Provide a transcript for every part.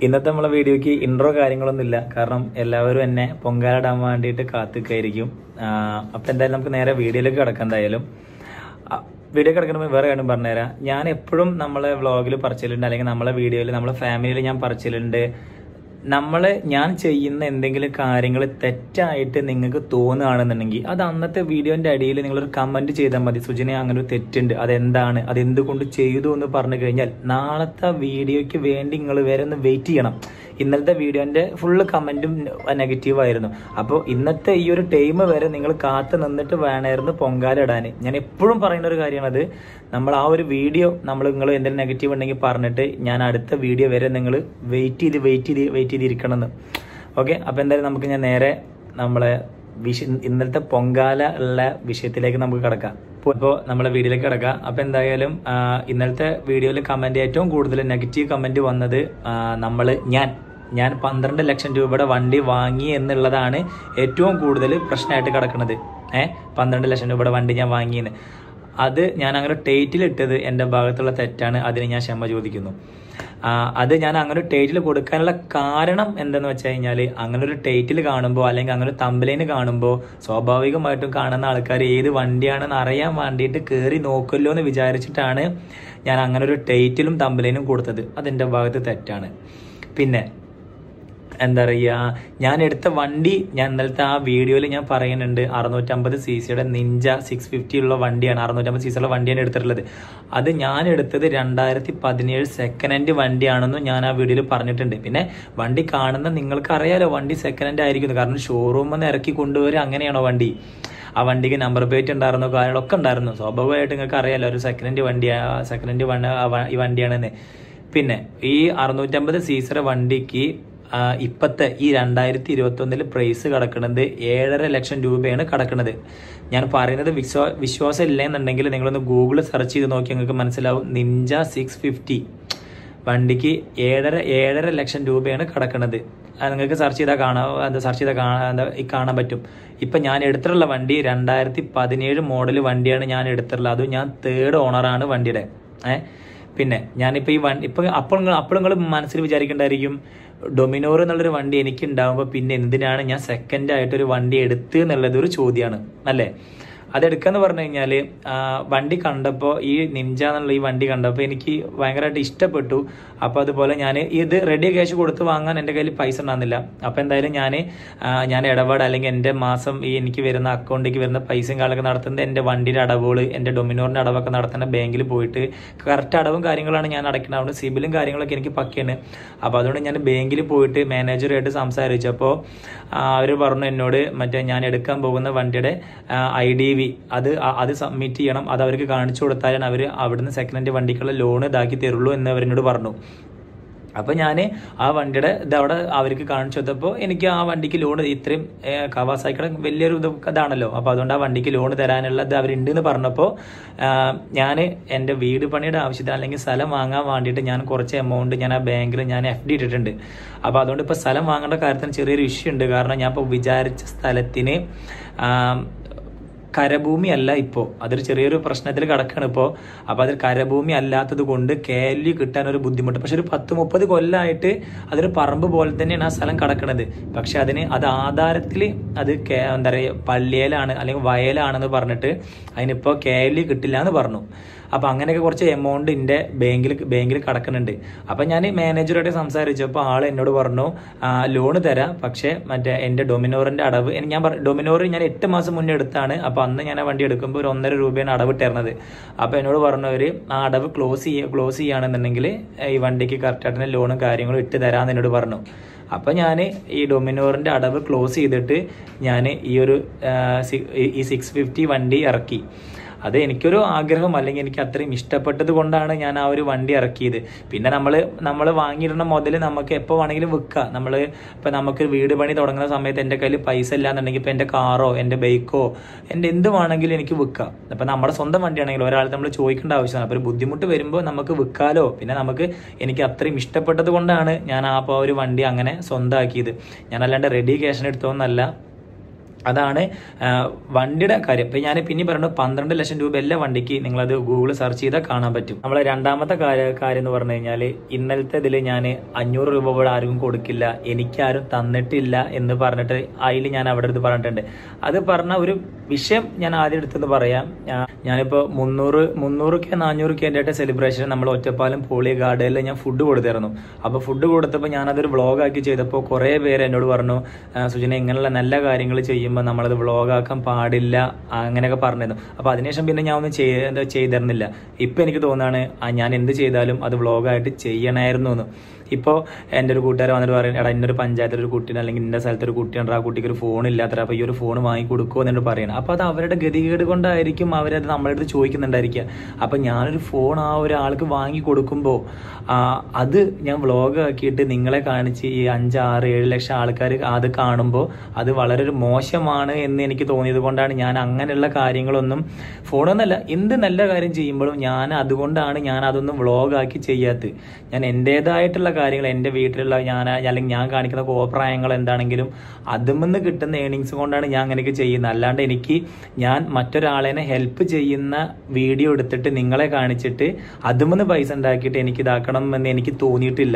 ഇന്നത്തെ നമ്മളെ വീഡിയോക്ക് ഇൻട്രോ കാര്യങ്ങളൊന്നും ഇല്ല കാരണം എല്ലാവരും എന്നെ പൊങ്കാലിടാൻ വേണ്ടിയിട്ട് കാത്തിക്കായിരിക്കും അപ്പം എന്തായാലും നമുക്ക് നേരെ വീഡിയോയിലേക്ക് കിടക്കാം എന്തായാലും ആ, വീഡിയോ കിടക്കുമ്പോൾ വേറെ കാര്യം പറഞ്ഞുതരാം ഞാൻ എപ്പോഴും നമ്മളെ വ്ളോഗിൽ പറിച്ചിലുണ്ട് അല്ലെങ്കിൽ നമ്മളെ വീഡിയോയിൽ നമ്മളെ ഫാമിലിയിൽ ഞാൻ പറിച്ചിലുണ്ട് നമ്മൾ ഞാൻ ചെയ്യുന്ന എന്തെങ്കിലും കാര്യങ്ങൾ തെറ്റായിട്ട് നിങ്ങൾക്ക് തോന്നുകയാണെന്നുണ്ടെങ്കിൽ അത് അന്നത്തെ വീഡിയോന്റെ അടിയിൽ നിങ്ങളൊരു കമന്റ് ചെയ്താൽ മതി സുജനെ അങ്ങനെ ഒരു തെറ്റുണ്ട് അതെന്താണ് അത് എന്തുകൊണ്ട് ചെയ്തു എന്ന് പറഞ്ഞു കഴിഞ്ഞാൽ നാളത്തെ വീഡിയോയ്ക്ക് വേണ്ടി നിങ്ങൾ വരെ ഒന്ന് വെയിറ്റ് ചെയ്യണം ഇന്നലത്തെ വീഡിയോന്റെ ഫുള്ള് കമന്റും നെഗറ്റീവ് ആയിരുന്നു അപ്പോൾ ഇന്നത്തെ ഈ ഒരു ടൈം വരെ നിങ്ങൾ കാത്തു നിന്നിട്ട് വേണമായിരുന്നു പൊങ്കാലിടാൻ ഞാൻ എപ്പോഴും പറയുന്ന ഒരു കാര്യമാണത് നമ്മൾ ആ ഒരു വീഡിയോ നമ്മൾ നിങ്ങൾ എന്തെങ്കിലും നെഗറ്റീവ് ഉണ്ടെങ്കിൽ പറഞ്ഞിട്ട് ഞാൻ അടുത്ത വീഡിയോ വരെ നിങ്ങൾ വെയിറ്റ് ചെയ്ത് വെയിറ്റ് ചെയ്ത് വെയിറ്റ് ചെയ്തിരിക്കണം എന്ന് ഓക്കെ അപ്പോൾ എന്തായാലും നമുക്ക് ഞാൻ നേരെ നമ്മളെ വിഷ ഇന്നലത്തെ പൊങ്കാല ഉള്ള വിഷയത്തിലേക്ക് നമുക്ക് കിടക്കാം ഇപ്പോൾ നമ്മളെ വീഡിയോയിലേക്ക് കിടക്കാം അപ്പോൾ എന്തായാലും ആ, ഇന്നലത്തെ വീഡിയോയിൽ കമന്റ് ഏറ്റവും കൂടുതൽ നെഗറ്റീവ് കമന്റ് വന്നത് നമ്മൾ ഞാൻ ഞാൻ പന്ത്രണ്ട് ലക്ഷം രൂപയുടെ വണ്ടി വാങ്ങി എന്നുള്ളതാണ് ഏറ്റവും കൂടുതൽ പ്രശ്നമായിട്ട് കിടക്കുന്നത് ഏഹ് പന്ത്രണ്ട് ലക്ഷം രൂപയുടെ വണ്ടി ഞാൻ വാങ്ങിയെന്ന് അത് ഞാൻ അങ്ങനെ ടേറ്റിൽ ഇട്ടത് എൻ്റെ ഭാഗത്തുള്ള തെറ്റാണ് അതിന് ഞാൻ ക്ഷമ ചോദിക്കുന്നു ആ, അത് ഞാൻ അങ്ങനെ ഒരു ടൈറ്റിൽ കൊടുക്കാനുള്ള കാരണം എന്തെന്ന് വെച്ച് കഴിഞ്ഞാൽ അങ്ങനെ ഒരു ടൈറ്റിൽ കാണുമ്പോൾ അല്ലെങ്കിൽ അങ്ങനെ ഒരു തമ്പലൈന് കാണുമ്പോൾ സ്വാഭാവികമായിട്ടും കാണുന്ന ആൾക്കാർ ഏത് വണ്ടിയാണെന്ന് അറിയാൻ വേണ്ടിയിട്ട് കയറി നോക്കുമല്ലോ എന്ന് വിചാരിച്ചിട്ടാണ് ഞാൻ അങ്ങനെ ഒരു ടൈറ്റിലും തമ്പലൈനും കൊടുത്തത് അതെൻ്റെ ഭാഗത്ത് തെറ്റാണ് പിന്നെ എന്താ പറയുക ഞാൻ എടുത്ത വണ്ടി ഞാൻ ഇന്നലത്തെ ആ വീഡിയോയിൽ ഞാൻ പറയുന്നുണ്ട് അറുന്നൂറ്റമ്പത് സി സിയുടെ നിഞ്ച സിക്സ് ഫിഫ്റ്റി ഉള്ള വണ്ടിയാണ് അറുന്നൂറ്റമ്പത് സി സിയുള്ള വണ്ടിയാണ് എടുത്തിട്ടുള്ളത് അത് ഞാൻ എടുത്തത് രണ്ടായിരത്തി പതിനേഴ് സെക്കൻഡ് ഹാൻഡ് വണ്ടിയാണെന്നും ഞാൻ ആ വീഡിയോയിൽ പറഞ്ഞിട്ടുണ്ട് പിന്നെ വണ്ടി കാണുന്ന നിങ്ങൾക്ക് അറിയാലോ വണ്ടി സെക്കൻഡ് ഹാൻഡ് ആയിരിക്കുന്നു കാരണം ഷോറൂമിൽ നിന്ന് ഇറക്കി കൊണ്ടുവരിക അങ്ങനെയാണോ വണ്ടി ആ വണ്ടിക്ക് നമ്പർ പ്ലേറ്റ് ഉണ്ടായിരുന്നു കാര്യങ്ങളൊക്കെ ഉണ്ടായിരുന്നു സ്വാഭാവികമായിട്ട് നിങ്ങൾക്ക് അറിയാലോ ഒരു സെക്കൻഡ് ഹാൻഡ് വണ്ടി സെക്കൻഡ് ഹാൻഡ് വണ്ടി ആ വ- ഈ വണ്ടിയാണെന്ന് പിന്നെ ഈ അറുന്നൂറ്റമ്പത് സീസറെ വണ്ടിക്ക് ആ, ഇപ്പത്തെ ഈ രണ്ടായിരത്തി ഇരുപത്തി ഒന്നില് പ്രൈസ് കിടക്കുന്നത് ഏഴര ലക്ഷം രൂപയാണ് കിടക്കുന്നത് ഞാൻ പറയുന്നത് വിശ്വാ വിശ്വാസം ഇല്ലെന്നുണ്ടെങ്കിൽ നിങ്ങളൊന്ന് ഗൂഗിൾ സെർച്ച് ചെയ്ത് നോക്കി നിങ്ങൾക്ക് മനസ്സിലാവും നിഞ്ച സിക്സ് ഫിഫ്റ്റി വണ്ടിക്ക് ഏഴര ഏഴര ലക്ഷം രൂപയാണ് കിടക്കുന്നത് അത് നിങ്ങൾക്ക് സെർച്ച് ചെയ്താൽ കാണാം എന്താ സെർച്ച് ചെയ്താൽ കാണാൻ എന്താ ഈ കാണാൻ പറ്റും ഇപ്പം ഞാൻ എടുത്തിട്ടുള്ള വണ്ടി രണ്ടായിരത്തി പതിനേഴ് മോഡൽ വണ്ടിയാണ് ഞാൻ എടുത്തിട്ടുള്ളത് അതും ഞാൻ തേർഡ് ഓണറാണ് വണ്ടിയുടെ ഏഹ് പിന്നെ ഞാനിപ്പോൾ ഈ വണ്ടി ഇപ്പം അപ്പോൾ നിങ്ങൾ അപ്പോൾ നിങ്ങൾ മനസ്സിൽ വിചാരിക്കേണ്ടായിരിക്കും ഡൊമിനോർ എന്നുള്ളൊരു വണ്ടി എനിക്ക് ഉണ്ടാകുമ്പോൾ പിന്നെ എന്തിനാണ് ഞാൻ സെക്കൻഡ് ആയിട്ട് ഒരു വണ്ടി എടുത്ത് എന്നുള്ളത് ഒരു ചോദ്യമാണ് അല്ലേ അതെടുക്കാന്ന് പറഞ്ഞു കഴിഞ്ഞാൽ വണ്ടി കണ്ടപ്പോൾ ഈ നിഞ്ച എന്നുള്ള ഈ വണ്ടി കണ്ടപ്പോൾ എനിക്ക് ഭയങ്കരമായിട്ട് ഇഷ്ടപ്പെട്ടു അപ്പോൾ അതുപോലെ ഞാൻ ഇത് റെഡി ക്യാഷ് കൊടുത്ത് വാങ്ങാൻ എൻ്റെ കയ്യിൽ പൈസ ഉണ്ടാകുന്നില്ല അപ്പോൾ എന്തായാലും ഞാൻ ഞാൻ ഇടപാട് അല്ലെങ്കിൽ എൻ്റെ മാസം ഈ എനിക്ക് വരുന്ന അക്കൗണ്ടിലേക്ക് വരുന്ന പൈസയും കാര്യങ്ങളൊക്കെ നടത്തുന്നത് എൻ്റെ വണ്ടിയുടെ അടവുകൾ എൻ്റെ ഡൊമിനോറിൻ്റെ അടവൊക്കെ നടത്തുന്ന ബാങ്കിൽ പോയിട്ട് കറക്റ്റ് അടവും കാര്യങ്ങളാണ് ഞാൻ അടയ്ക്കുന്നത് അവിടെ സിബിലും കാര്യങ്ങളൊക്കെ എനിക്ക് പക്കയാണ് അപ്പോൾ അതുകൊണ്ട് ഞാൻ ബാങ്കിൽ പോയിട്ട് മാനേജറുമായിട്ട് സംസാരിച്ചപ്പോൾ അവർ പറഞ്ഞു എന്നോട് മറ്റേ ഞാൻ എടുക്കാൻ പോകുന്ന വണ്ടിയുടെ ഐ ഡി വി അത് അ- അത് സബ്മിറ്റ് ചെയ്യണം അത് അവർക്ക് കാണിച്ചു കൊടുത്താലാണ് അവർ അവിടുന്ന് സെക്കൻഡ് ഹാൻഡ് വണ്ടിക്കുള്ള ലോൺ ഇതാക്കി തരുള്ളൂ എന്ന് അവരെന്നോട് പറഞ്ഞു അപ്പോൾ ഞാൻ ആ വണ്ടിയുടെ ഇത് അവിടെ അവർക്ക് കാണിച്ചു കൊടുത്തപ്പോൾ എനിക്ക് ആ വണ്ടിക്ക് ലോൺ ഇത്രയും കവാസായിക്കടെ വലിയൊരു ഇത് ഇതാണല്ലോ അപ്പോൾ അതുകൊണ്ട് ആ വണ്ടിക്ക് ലോൺ തരാനുള്ള ഇത് അവരുണ്ട് എന്ന് പറഞ്ഞപ്പോൾ ഞാൻ എൻ്റെ വീട് പണിയുടെ ആവശ്യത്തിന് അല്ലെങ്കിൽ സ്ഥലം വാങ്ങാൻ വേണ്ടിയിട്ട് ഞാൻ കുറച്ച് എമൗണ്ട് ഞാൻ ആ ബാങ്കിൽ ഞാൻ എഫ് ഡി ഇട്ടിട്ടുണ്ട് അപ്പോൾ അതുകൊണ്ട് ഇപ്പോൾ സ്ഥലം വാങ്ങേണ്ട കാര്യത്തിന് ചെറിയൊരു ഇഷ്യൂ ഉണ്ട് കാരണം ഞാൻ ഇപ്പോൾ വിചാരിച്ച സ്ഥലത്തിന് ആ, കരഭൂമി അല്ല ഇപ്പോൾ അതൊരു ചെറിയൊരു പ്രശ്നത്തിൽ കിടക്കാണ് ഇപ്പോൾ അപ്പോൾ അതിൽ കരഭൂമി അല്ലാത്തത് കൊണ്ട് കേലി കിട്ടാൻ ഒരു ബുദ്ധിമുട്ട് പക്ഷെ ഒരു പത്ത് മുപ്പത് കൊല്ലമായിട്ട് അതൊരു പറമ്പ് പോലെ തന്നെയാണ് ആ സ്ഥലം കിടക്കുന്നത് പക്ഷെ അതിന് അത് ആധാരത്തിൽ അത് കേ- എന്താ പറയുക പള്ളിയിലാണ് അല്ലെങ്കിൽ വയലാണെന്ന് പറഞ്ഞിട്ട് അതിനിപ്പോൾ കേലി കിട്ടില്ല എന്ന് പറഞ്ഞു അപ്പോൾ അങ്ങനെയൊക്കെ കുറച്ച് എമൗണ്ട് എൻ്റെ ബാങ്കിൽ ബാങ്കിൽ കിടക്കുന്നുണ്ട് അപ്പം ഞാൻ മാനേജറുമായിട്ട് സംസാരിച്ചപ്പോൾ ആൾ എന്നോട് പറഞ്ഞു ലോൺ തരാം പക്ഷേ മറ്റേ എൻ്റെ ഡൊമിനോറിൻ്റെ അടവ് എനി- ഞാൻ പറഞ്ഞു ഡൊമിനോർ ഞാൻ എട്ട് മാസം മുന്നേ എടുത്താണ് അപ്പോൾ അന്ന് ഞാൻ ആ വണ്ടി എടുക്കുമ്പോൾ ഒരു ഒന്നര രൂപയാണ് അടവ് ഇട്ടിരുന്നത് അപ്പോൾ എന്നോട് പറഞ്ഞവർ ആ അടവ് ക്ലോസ് ചെയ്യുക ക്ലോസ് ചെയ്യുകയാണെന്നുണ്ടെങ്കിൽ ഈ വണ്ടിക്ക് കറക്റ്റായിട്ട് ലോണും കാര്യങ്ങളും ഇട്ട് തരാമെന്ന് എന്നോട് പറഞ്ഞു അപ്പോൾ ഞാൻ ഈ ഡൊമിനോറിൻ്റെ അടവ് ക്ലോസ് ചെയ്തിട്ട് ഞാൻ ഈ ഒരു ആ, സി- ഈ- ഈ സിക്സ് ഫിഫ്റ്റി വണ്ടി ഇറക്കി അത് എനിക്കൊരു ആഗ്രഹം അല്ലെങ്കിൽ എനിക്ക് അത്രയും ഇഷ്ടപ്പെട്ടത് കൊണ്ടാണ് ഞാൻ ആ ഒരു വണ്ടി ഇറക്കിയത് പിന്നെ നമ്മൾ നമ്മൾ വാങ്ങിയിടുന്ന മുതൽ നമുക്ക് എപ്പോൾ വേണമെങ്കിലും വിൽക്കാം നമ്മൾ ഇപ്പം നമുക്ക് വീട് പണി തുടങ്ങുന്ന സമയത്ത് എൻ്റെ കയ്യിൽ പൈസ ഇല്ലാന്നുണ്ടെങ്കിൽ ഇപ്പം എൻ്റെ കാറോ എൻ്റെ ബൈക്കോ എൻ്റെ എന്ത് വേണമെങ്കിലും എനിക്ക് വിൽക്കാം അപ്പം നമ്മുടെ സ്വന്തം വണ്ടിയാണെങ്കിൽ ഒരാൾ നമ്മൾ ചോദിക്കേണ്ട ആവശ്യമാണ് അപ്പോൾ ഒരു ബുദ്ധിമുട്ട് വരുമ്പോൾ നമുക്ക് വിൽക്കാലോ പിന്നെ നമുക്ക് എനിക്ക് അത്രയും ഇഷ്ടപ്പെട്ടത് കൊണ്ടാണ് ഞാൻ ആ അപ്പോൾ ഒരു വണ്ടി അങ്ങനെ സ്വന്തമാക്കിയത് ഞാൻ അല്ലാണ്ട് റെഡി ക്യാഷിന് എടുത്തോന്നല്ല അതാണ് ആ, വണ്ടിയുടെ കാര്യം ഇപ്പൊ ഞാൻ പിന്നെ പറയുന്നത് പന്ത്രണ്ട് ലക്ഷം രൂപ എല്ലാ വണ്ടിക്ക് നിങ്ങളത് ഗൂഗിൾ സെർച്ച് ചെയ്താൽ കാണാൻ പറ്റും നമ്മളെ രണ്ടാമത്തെ കാര്യ കാര്യം എന്ന് പറഞ്ഞു കഴിഞ്ഞാൽ ഇന്നലത്തെ ഇതിൽ ഞാൻ അഞ്ഞൂറ് രൂപ ഇവിടെ ആർക്കും കൊടുക്കില്ല എനിക്കാരും തന്നിട്ടില്ല എന്ന് പറഞ്ഞിട്ട് അതിൽ ഞാൻ അവിടെ അടുത്ത് പറഞ്ഞിട്ടുണ്ട് അത് പറഞ്ഞ ഒരു വിഷയം ഞാൻ ആദ്യം എടുത്തെന്ന് പറയാം ഞാ- ഞാനിപ്പോ മുന്നൂറ് മുന്നൂറ് കെ നാനൂറ് കെ ആയിട്ട് സെലിബ്രേഷൻ നമ്മൾ ഒറ്റപ്പാലം പോളി ഗാർഡനിൽ ഞാൻ ഫുഡ് കൊടുത്തിരുന്നു അപ്പൊ ഫുഡ് കൊടുത്തപ്പോൾ ഞാനതൊരു വ്ളോഗാക്കി ചെയ്തപ്പോൾ കുറേ പേര് എന്നോട് പറഞ്ഞു "ആ, സുജന ഇങ്ങനെയുള്ള നല്ല കാര്യങ്ങൾ ചെയ്യുമ്പോൾ നമ്മളത് വ്ളോഗാക്കാൻ പാടില്ല അങ്ങനെയൊക്കെ പറഞ്ഞിരുന്നു അപ്പൊ അതിനുശേഷം പിന്നെ ഞാൻ ഒന്നും ചെയ്യ- എന്താ ചെയ്തിരുന്നില്ല ഇപ്പൊ എനിക്ക് തോന്നുകയാണ് ആ, ഞാൻ എന്ത് ചെയ്താലും അത് വ്ളോഗായിട്ട് ചെയ്യണമായിരുന്നു എന്ന് ഇപ്പോൾ എൻ്റെ ഒരു കൂട്ടുകാരൻ വന്നിട്ട് പറയും എടാ ഇന്നൊരു പഞ്ചായത്തിൽ ഒരു കുട്ടീനെ അല്ലെങ്കിൽ ഇന്ന സ്ഥലത്ത് ഒരു കുട്ടിയുണ്ട് ആ കുട്ടിക്ക് ഒരു ഫോൺ ഇല്ലാത്ത അപ്പോൾ ഈ ഒരു ഫോൺ വാങ്ങി കൊടുക്കുമോ എന്നിട്ട് പറയണം അപ്പോൾ അത് അവരുടെ ഗതികേട് കൊണ്ടായിരിക്കും അവരത് നമ്മളെ അടുത്ത് ചോദിക്കുന്നുണ്ടായിരിക്കുക അപ്പം ഞാനൊരു ഫോൺ ആ ഒരാൾക്ക് വാങ്ങി കൊടുക്കുമ്പോൾ അത് ഞാൻ വ്ളോഗ് ആക്കിയിട്ട് നിങ്ങളെ കാണിച്ച് ഈ അഞ്ച് ആറ് ഏഴ് ലക്ഷം ആൾക്കാർ അത് കാണുമ്പോൾ അത് വളരെ ഒരു മോശമാണ് എന്ന് എനിക്ക് തോന്നിയത് കൊണ്ടാണ് ഞാൻ അങ്ങനെയുള്ള കാര്യങ്ങളൊന്നും ഫോണൊന്നല്ല എന്ത് നല്ല കാര്യം ചെയ്യുമ്പോഴും ഞാൻ അതുകൊണ്ടാണ് ഞാൻ അതൊന്നും വ്ളോഗാക്കി ചെയ്യാത്തത് ഞാൻ എൻ്റെതായിട്ടുള്ള കാര്യങ്ങൾ എൻ്റെ വീട്ടിലുള്ള ഞാൻ അല്ലെങ്കിൽ ഞാൻ കാണിക്കുന്ന കോപ്രായങ്ങൾ എന്താണെങ്കിലും അതിൽ കിട്ടുന്ന ഏണിങ്സ് കൊണ്ടാണ് ഞാൻ അങ്ങനെയൊക്കെ ചെയ്യുന്നത് അല്ലാണ്ട് എനിക്ക് ഞാൻ മറ്റൊരാളെ ഹെൽപ്പ് ചെയ്യുന്ന വീഡിയോ എടുത്തിട്ട് നിങ്ങളെ കാണിച്ചിട്ട് അതിൽ പൈസ ഉണ്ടാക്കിയിട്ട് എനിക്ക് ഇതാക്കണം എന്ന് എനിക്ക് തോന്നിയിട്ടില്ല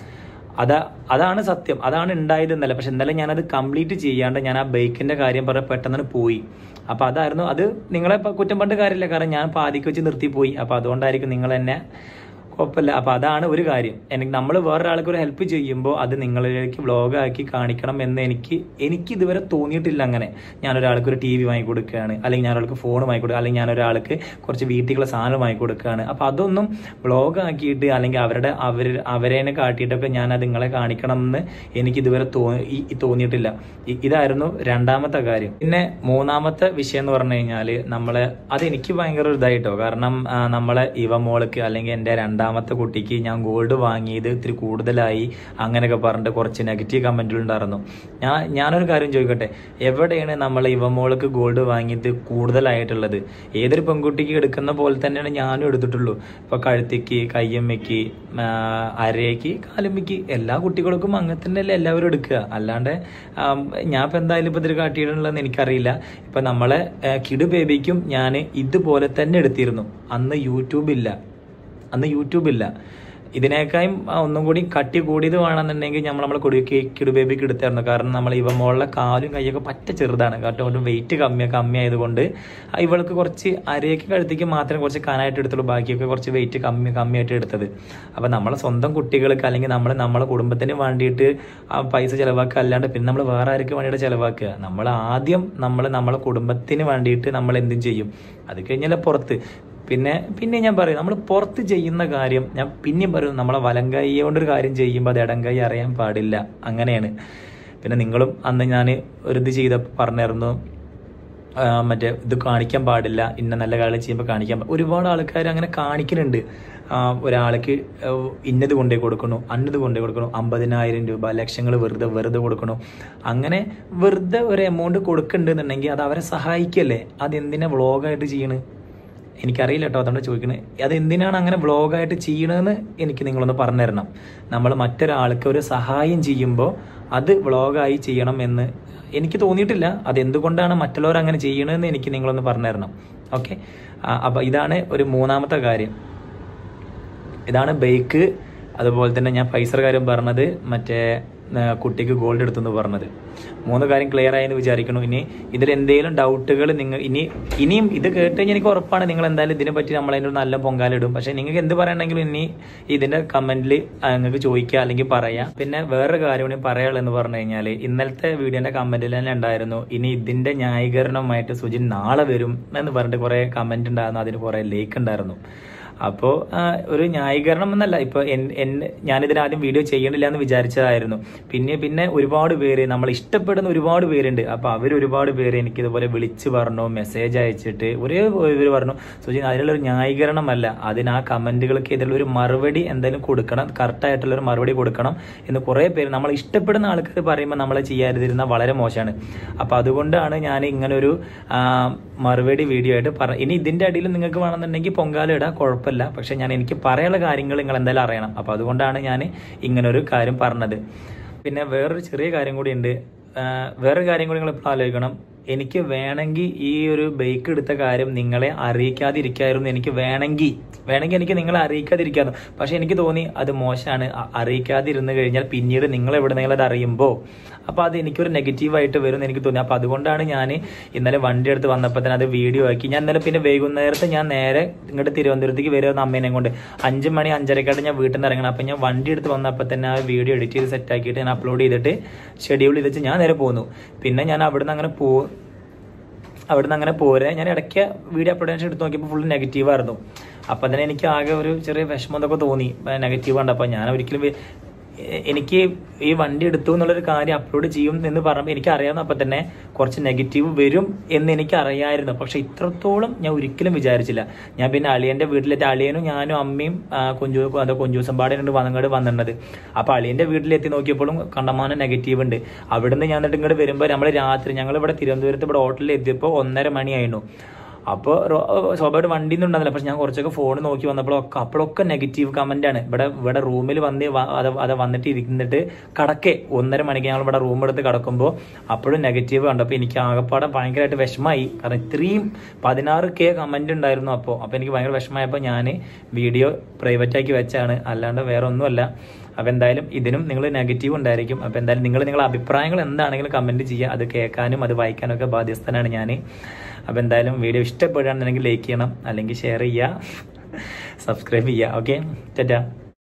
അതാ അതാണ് സത്യം അതാണ് ഉണ്ടായത് ഇന്നലെ പക്ഷെ ഇന്നലെ ഞാനത് കംപ്ലീറ്റ് ചെയ്യാണ്ട് ഞാൻ ആ ബൈക്കിന്റെ കാര്യം പറഞ്ഞ പെട്ടെന്ന് പോയി അപ്പൊ അതായിരുന്നു അത് നിങ്ങളെ ഇപ്പൊ കുറ്റം പണ്ട് കാര്യമില്ല കാരണം ഞാൻ പാതിക്ക് വെച്ച് നിർത്തിപ്പോയി അപ്പൊ അതുകൊണ്ടായിരിക്കും നിങ്ങൾ എന്നെ കുഴപ്പമില്ല അപ്പൊ അതാണ് ഒരു കാര്യം എനിക്ക് നമ്മൾ വേറൊരാൾക്ക് ഒരു ഹെൽപ്പ് ചെയ്യുമ്പോൾ അത് നിങ്ങളിലേക്ക് വ്ളോഗാക്കി കാണിക്കണം എന്ന് എനിക്ക് എനിക്ക് ഇതുവരെ തോന്നിയിട്ടില്ല അങ്ങനെ ഞാൻ ഒരാൾക്ക് ഒരു ടി വി വാങ്ങി കൊടുക്കുകയാണ് അല്ലെങ്കിൽ ഞാൻ ഒരാൾക്ക് ഫോൺ വാങ്ങി കൊടുക്കുക അല്ലെങ്കിൽ ഞാൻ ഒരാൾക്ക് കുറച്ച് വീട്ടിലുള്ള സാധനം വാങ്ങി കൊടുക്കുകയാണ് അപ്പൊ അതൊന്നും വ്ളോഗ് ആക്കിയിട്ട് അല്ലെങ്കിൽ അവരുടെ അവർ അവരേനെ കാട്ടിയിട്ടൊക്കെ ഞാൻ അത് നിങ്ങളെ കാണിക്കണം എന്ന് എനിക്ക് ഇതുവരെ തോന്നി ഈ- തോന്നിയിട്ടില്ല ഇ- ഇതായിരുന്നു രണ്ടാമത്തെ കാര്യം പിന്നെ മൂന്നാമത്തെ വിഷയം എന്ന് പറഞ്ഞു കഴിഞ്ഞാല് നമ്മളെ അത് എനിക്ക് ഭയങ്കര ഒരു ഇതായിട്ടോ കാരണം ആ, നമ്മളെ ഇവ മോൾക്ക് അല്ലെങ്കിൽ എൻ്റെ രണ്ടാമത്തെ കുട്ടിക്ക് ഞാൻ ഗോൾഡ് വാങ്ങിയത് ഇത്തിരി കൂടുതലായി അങ്ങനെയൊക്കെ പറഞ്ഞിട്ട് കുറച്ച് നെഗറ്റീവ് കമന്റുകൾ ഉണ്ടായിരുന്നു ഞാൻ ഞാനൊരു കാര്യം ചോദിക്കട്ടെ എവിടെയാണ് നമ്മൾ ഇവ മോൾക്ക് ഗോൾഡ് വാങ്ങിയത് കൂടുതലായിട്ടുള്ളത് ഏതൊരു പെൺകുട്ടിക്ക് എടുക്കുന്ന പോലെ തന്നെയാണ് ഞാനും എടുത്തിട്ടുള്ളൂ ഇപ്പൊ കഴുത്തിക്ക് കയ്യമ്മയ്ക്ക് ആ, അരയ്ക്ക് കാലുമ്മയ്ക്ക് എല്ലാ കുട്ടികൾക്കും അങ്ങനെ തന്നെയല്ലേ എല്ലാവരും എടുക്കുക അല്ലാണ്ട് ആം, ഞാൻ ഇപ്പൊ എന്തായാലും ഇപ്പൊ ഇതിൽ കാട്ടിയിട്ടുള്ളതെന്ന് എനിക്കറിയില്ല ഇപ്പൊ നമ്മളെ ആ, കിടു ബേബിക്കും ഞാൻ ഇതുപോലെ തന്നെ എടുത്തിരുന്നു അന്ന് യൂട്യൂബ് ഇല്ല അന്ന് യൂട്യൂബ് ഇല്ല ഇതിനേക്കാളും ആ, ഒന്നും കൂടി കട്ടി കൂടിയത് വേണമെന്നുണ്ടെങ്കിൽ നമ്മൾ നമ്മളെ കൊടി കിടു ബേബിക്ക് എടുത്തായിരുന്നു കാരണം നമ്മൾ ഇവ മോളുടെ കാലും കൈയൊക്കെ പറ്റ ചെറുതാണ് കാരണം ഒരു വെയിറ്റ് കമ്മി കമ്മി ആയതുകൊണ്ട് ആ, ഇവൾക്ക് കുറച്ച് അരയ്ക്ക് കഴുത്തേക്ക് മാത്രമേ കുറച്ച് കനായിട്ട് എടുത്തുള്ളൂ ബാക്കിയൊക്കെ കുറച്ച് വെയിറ്റ് കമ്മി കമ്മിയായിട്ട് എടുത്തത് അപ്പൊ നമ്മളെ സ്വന്തം കുട്ടികൾക്ക് അല്ലെങ്കിൽ നമ്മൾ നമ്മളെ കുടുംബത്തിന് വേണ്ടിയിട്ട് ആ പൈസ ചെലവാക്കുക അല്ലാണ്ട് പിന്നെ നമ്മൾ വേറെ ആർക്ക് വേണ്ടിയിട്ട് ചെലവാക്കുക നമ്മൾ ആദ്യം നമ്മൾ നമ്മളെ കുടുംബത്തിന് വേണ്ടിയിട്ട് നമ്മൾ എന്തും ചെയ്യും അത് കഴിഞ്ഞാൽ പുറത്ത് പിന്നെ പിന്നെ ഞാൻ പറയും നമ്മൾ പുറത്ത് ചെയ്യുന്ന കാര്യം ഞാൻ പിന്നെയും പറയും നമ്മളെ വലം കൈ കൊണ്ടൊരു കാര്യം ചെയ്യുമ്പോൾ അത് ഇടം കൈ അറിയാൻ പാടില്ല അങ്ങനെയാണ് പിന്നെ നിങ്ങളും അന്ന് ഞാൻ ഒരു ഇത് ചെയ്ത പറഞ്ഞിരുന്നു ആ, മറ്റേ ഇത് കാണിക്കാൻ പാടില്ല ഇന്ന നല്ല കാര്യം ചെയ്യുമ്പോൾ കാണിക്കാൻ പാ- ഒരുപാട് ആൾക്കാർ അങ്ങനെ കാണിക്കുന്നുണ്ട് ആ, ഒരാൾക്ക് ആ, ഇന്നത് കൊണ്ടേ കൊടുക്കണു അന്നത് കൊണ്ടേ കൊടുക്കണു അമ്പതിനായിരം രൂപ ലക്ഷങ്ങൾ വെറുതെ വെറുതെ കൊടുക്കണു അങ്ങനെ വെറുതെ ഒരു എമൗണ്ട് കൊടുക്കണ്ടെന്നുണ്ടെങ്കിൽ അത് അവരെ സഹായിക്കല്ലേ അത് എന്തിനാ വ്ളോഗായിട്ട് ചെയ്യണ് എനിക്കറിയില്ല കേട്ടോ അതുകൊണ്ട് ചോദിക്കണേ അത് എന്തിനാണ് അങ്ങനെ വ്ളോഗായിട്ട് ചെയ്യണമെന്ന് എനിക്ക് നിങ്ങളൊന്ന് പറഞ്ഞു തരണം നമ്മൾ മറ്റൊരാൾക്ക് ഒരു സഹായം ചെയ്യുമ്പോൾ അത് വ്ളോഗായി ചെയ്യണം എന്ന് എനിക്ക് തോന്നിയിട്ടില്ല അത് എന്തുകൊണ്ടാണ് മറ്റുള്ളവർ അങ്ങനെ ചെയ്യണമെന്ന് എനിക്ക് നിങ്ങളൊന്ന് പറഞ്ഞു തരണം ഓക്കെ അപ്പൊ ഇതാണ് ഒരു മൂന്നാമത്തെ കാര്യം ഇതാണ് ബൈക്ക് അതുപോലെ തന്നെ ഞാൻ പൈസയുടെ കാര്യം പറഞ്ഞത് മറ്റേ ആ, കുട്ടിക്ക് ഗോൾഡ് എടുത്തെന്ന് പറഞ്ഞത് മൂന്ന് കാര്യം ക്ലിയർ ആയെന്ന് വിചാരിക്കുന്നു ഇനി ഇതിൽ എന്തെങ്കിലും ഡൗട്ടുകൾ നിങ്ങൾ ഇനി ഇനിയും ഇത് കേട്ട് കഴിഞ്ഞാൽ എനിക്ക് ഉറപ്പാണ് നിങ്ങൾ എന്തായാലും ഇതിനെ പറ്റി നമ്മൾ അതിനൊരു നല്ല പൊങ്കാലിടും പക്ഷെ നിങ്ങൾക്ക് എന്ത് പറയണമെങ്കിലും ഇനി ഇതിന്റെ കമന്റിൽ നിങ്ങൾക്ക് ചോദിക്കുക അല്ലെങ്കിൽ പറയാം പിന്നെ വേറൊരു കാര്യം കൂടി പറയാനുള്ളതെന്ന് പറഞ്ഞു കഴിഞ്ഞാൽ ഇന്നലത്തെ വീഡിയോന്റെ കമന്റിൽ തന്നെ ഉണ്ടായിരുന്നു ഇനി ഇതിന്റെ ന്യായീകരണമായിട്ട് സുജിൻ നാളെ വരും എന്ന് പറഞ്ഞിട്ട് കുറെ കമന്റ് ഉണ്ടായിരുന്നു അതിന് കുറെ ലേക്ക് ഉണ്ടായിരുന്നു അപ്പോൾ ഒരു ന്യായീകരണം എന്നല്ല ഇപ്പോൾ ഞാനിതിന് ആദ്യം വീഡിയോ ചെയ്യണില്ല എന്ന് വിചാരിച്ചതായിരുന്നു പിന്നെ പിന്നെ ഒരുപാട് പേര് നമ്മൾ ഇഷ്ടപ്പെടുന്ന ഒരുപാട് പേരുണ്ട് അപ്പോൾ അവർ ഒരുപാട് പേര് എനിക്ക് ഇതുപോലെ വിളിച്ച് പറഞ്ഞു മെസ്സേജ് അയച്ചിട്ട് ഒരേ ഇവർ പറഞ്ഞു സുജിൻ അതിനുള്ള ഒരു ന്യായീകരണമല്ല അതിന് ആ കമന്റുകൾക്ക് ഇതിലുള്ള ഒരു മറുപടി എന്തായാലും കൊടുക്കണം കറക്റ്റ് ആയിട്ടുള്ള ഒരു മറുപടി കൊടുക്കണം എന്ന് കുറേ പേര് നമ്മൾ ഇഷ്ടപ്പെടുന്ന ആൾക്കാർ പറയുമ്പോൾ നമ്മളെ ചെയ്യാതിരുന്ന വളരെ മോശമാണ് അപ്പോൾ അതുകൊണ്ടാണ് ഞാൻ ഇങ്ങനെ ഒരു ആ, മറുപടി വീഡിയോ ആയിട്ട് പറ ഇനി ഇതിന്റെ അടിയിൽ നിങ്ങൾക്ക് വേണമെന്നുണ്ടെങ്കിൽ പൊങ്കാല ഇടാം കുഴപ്പമില്ല പക്ഷെ ഞാൻ എനിക്ക് പറയാനുള്ള കാര്യങ്ങൾ നിങ്ങൾ എന്തായാലും അറിയണം അപ്പോൾ അതുകൊണ്ടാണ് ഞാൻ ഇങ്ങനെ ഒരു കാര്യം പറഞ്ഞത് പിന്നെ വേറൊരു ചെറിയ കാര്യം കൂടി ഉണ്ട് വേറൊരു കാര്യം കൂടി നിങ്ങൾ ഇപ്പോൾ ആലോചിക്കണം എനിക്ക് വേണമെങ്കിൽ ഈ ഒരു ബൈക്ക് എടുത്ത കാര്യം നിങ്ങളെ അറിയിക്കാതിരിക്കായിരുന്നു എനിക്ക് വേണമെങ്കിൽ വേണമെങ്കിൽ എനിക്ക് നിങ്ങളെ അറിയിക്കാതിരിക്കായിരുന്നു പക്ഷെ എനിക്ക് തോന്നി അത് മോശമാണ് അ- അറിയിക്കാതിരുന്ന് കഴിഞ്ഞാൽ പിന്നീട് നിങ്ങൾ എവിടെന്നെങ്കിലും അത് അറിയുമ്പോൾ അപ്പോൾ അത് എനിക്കൊരു നെഗറ്റീവായിട്ട് വരും എന്ന് എനിക്ക് തോന്നി അപ്പോൾ അതുകൊണ്ടാണ് ഞാൻ ഇന്നലെ വണ്ടി എടുത്ത് വന്നപ്പോൾ തന്നെ അത് വീഡിയോ ആക്കി ഞാൻ ഇന്നലെ പിന്നെ വൈകുന്നേരത്ത് ഞാൻ നേരെ ഇങ്ങോട്ട് തിരുവനന്തപുരത്തേക്ക് വരുന്ന അമ്മേനെ കൊണ്ട് അഞ്ച് മണി അഞ്ചരക്കായിട്ട് ഞാൻ വീട്ടിൽ നിന്ന് ഇറങ്ങണം അപ്പം ഞാൻ വണ്ടി എടുത്ത് വന്നപ്പോൾ തന്നെ ആ വീഡിയോ എഡിറ്റ് ചെയ്ത് സെറ്റ് ആക്കിയിട്ട് ഞാൻ അപ്ലോഡ് ചെയ്തിട്ട് ഷെഡ്യൂൾ ചെയ്ത് വെച്ച് ഞാൻ നേരെ പോന്നു പിന്നെ ഞാൻ അവിടുന്ന് അങ്ങനെ പോ അവിടുന്ന് അങ്ങനെ പോരെ ഞാൻ ഇടയ്ക്ക് വീഡിയോ അപ്ലോഡേഷൻ എടുത്ത് നോക്കിയപ്പോൾ ഫുൾ നെഗറ്റീവ് ആയിരുന്നു അപ്പം തന്നെ എനിക്ക് ആകെ ഒരു ചെറിയ വിഷമം എന്നൊക്കെ തോന്നി നെഗറ്റീവ് കണ്ടപ്പോൾ ഞാൻ ഒരിക്കലും വി- എ- എനിക്ക് ഈ വണ്ടി എടുത്തു എന്നുള്ളൊരു കാര്യം അപ്ലോഡ് ചെയ്യും എന്ന് പറഞ്ഞപ്പോൾ എനിക്ക് അറിയാവുന്ന അപ്പം തന്നെ കുറച്ച് നെഗറ്റീവ് വരും എന്ന് എനിക്ക് അറിയായിരുന്നു പക്ഷെ ഇത്രത്തോളം ഞാൻ ഒരിക്കലും വിചാരിച്ചില്ല ഞാൻ പിന്നെ അളിയന്റെ വീട്ടിലെത്തി അളിയനും ഞാനും അമ്മയും ആ, കുഞ്ചു അതോ കുഞ്ചൂസം പാടിയുണ്ട് വന്നങ്ങോട്ട് വന്നിട്ടുള്ളത് അപ്പൊ അളിയന്റെ വീട്ടിലെത്തി നോക്കിയപ്പോഴും കണ്ടമാനം നെഗറ്റീവ് ഉണ്ട് അവിടുന്ന് ഞാൻ എന്നിട്ട് ഇങ്ങോട്ട് വരുമ്പോൾ നമ്മൾ രാത്രി ഞങ്ങൾ ഇവിടെ തിരുവനന്തപുരത്ത് ഇവിടെ ഹോട്ടലിൽ എത്തിയപ്പോൾ ഒന്നര മണിയായിരുന്നു അപ്പോൾ സ്വാഭാവികമായിട്ട് വണ്ടി ഒന്നും ഉണ്ടായിരുന്നില്ല പക്ഷെ ഞാൻ കുറച്ചൊക്കെ ഫോൺ നോക്കി വന്നപ്പോഴൊക്കെ അപ്പോഴൊക്കെ നെഗറ്റീവ് കമന്റ് ആണ് ഇവിടെ ഇവിടെ റൂമിൽ വന്ന് വ- അത് അത് വന്നിട്ട് ഇരുന്നിട്ട് കടക്കെ ഒന്നര മണിക്ക് ഞങ്ങൾ ഇവിടെ റൂം എടുത്ത് കിടക്കുമ്പോൾ അപ്പോഴും നെഗറ്റീവ് കണ്ടപ്പോൾ എനിക്ക് ആകപ്പാടെ ഭയങ്കരമായിട്ട് വിഷമമായി കാരണം ഇത്രയും പതിനാറ് കെ കമന്റ് ഉണ്ടായിരുന്നു അപ്പോൾ അപ്പോൾ എനിക്ക് ഭയങ്കര വിഷമമായപ്പോൾ ഞാൻ വീഡിയോ പ്രൈവറ്റ് ആക്കി വെച്ചാണ് അല്ലാണ്ട് വേറെ ഒന്നുമല്ല അപ്പോൾ എന്തായാലും ഇതിനും നിങ്ങൾ നെഗറ്റീവ് ഉണ്ടായിരിക്കും അപ്പോൾ എന്തായാലും നിങ്ങൾ നിങ്ങളുടെ അഭിപ്രായങ്ങൾ എന്താണെങ്കിലും കമൻറ്റ് ചെയ്യുക അത് കേൾക്കാനും അത് വായിക്കാനും ഒക്കെ ബാധ്യസ്ഥനാണ് ഞാൻ അപ്പോൾ എന്തായാലും വീഡിയോ ഇഷ്ടപ്പെടുകയാണെന്നുണ്ടെങ്കിൽ ലൈക്ക് ചെയ്യണം അല്ലെങ്കിൽ ഷെയർ ചെയ്യുക സബ്സ്ക്രൈബ് ചെയ്യുക ഓക്കെ ടാറ്റാ